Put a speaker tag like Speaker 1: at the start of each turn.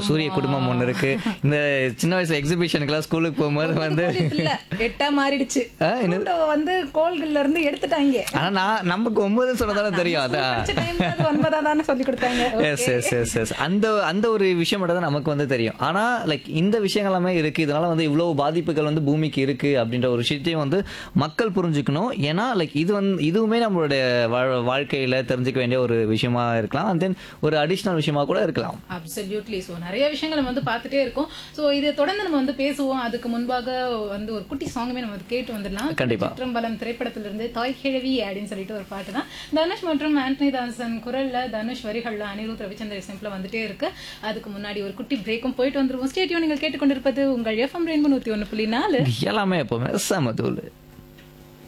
Speaker 1: சூரிய குடும்பம் ஒண்ணு இருக்கு இந்த சின்ன வயசு எக்ஸிபிஷனுக்குலாம் ஸ்கூலுக்கு போகும்போது வந்து
Speaker 2: இல்ல எட்டா மாறிடுச்சு
Speaker 1: ஆ, என்னது?
Speaker 2: Pluto வந்து கோள்கள்ல இருந்து எடுத்துட்டாங்க
Speaker 1: ஆனா நான் நமக்கு ஒன்பதுன்னு சொன்னதால தெரியும் அதான்
Speaker 2: படிச்ச டைம்ல அது ஒன்பதா தானே சொல்லி கொடுத்தாங்க
Speaker 1: எஸ் எஸ் எஸ் எஸ் அந்த அந்த ஒரு விஷயம் மட்டும் தான் நமக்கு வந்து தெரியும் ஆனா லைக் இந்த விஷயங்கள் எல்லாமே இருக்கு இதனால வந்து இவ்வளவு பாதிப்புகள் வந்து பூமிக்கு இருக்கு அப்படின்ற ஒரு விஷயத்தையும் வந்து மக்கள் புரிஞ்சுக்கணும் ஏன்னா லைக் இது வந்து இதுவுமே நம்மளுடைய வாழ்- வாழ்க்கையில தெரிஞ்சுக்க வேண்டிய ஒரு விஷயமா இருக்கலாம் அண்ட் தென் ஒரு அடிஷ்னல் விஷயமா கூட இருக்கலாம்
Speaker 2: அப்சல்யூட்லி ஸோ நிறைய விஷயங்கள் நம்ம வந்து பார்த்துட்டே இருக்கோம் ஸோ இதை தொடர்ந்து நம்ம வந்து பேசுவோம் அதுக்கு முன்பாக வந்து ஒரு குட்டி சாங்குமே நம்ம வந்து கேட்டு வந்துடலாம்
Speaker 1: கண்டிப்பா.
Speaker 2: சிற்றம்பலம் திரைப்படத்திலிருந்து தாய் கிழவி அப்படின்னு சொல்லிட்டு ஒரு பாட்டு தான் தனுஷ் மற்றும் ஆண்டனி தாசன் குரல்ல தனுஷ் வரிகள்ல அனிருத் ரவிச்சந்திர சிம்பிள வந்துட்டே இருக்கு அதுக்கு முன்னாடி ஒரு குட்டி பிரேக்கும் போயிட்டு வந்துருவோம் ஸ்டேடியோ நீங்கள் கேட்டுக்கொண்டிருப்பது உங்கள் எஃப்எம் ரெயின்போ நூத்தி ஒன்று புள்ளி நாலு
Speaker 1: எல்லாமே எப்பவுமே செம தூள்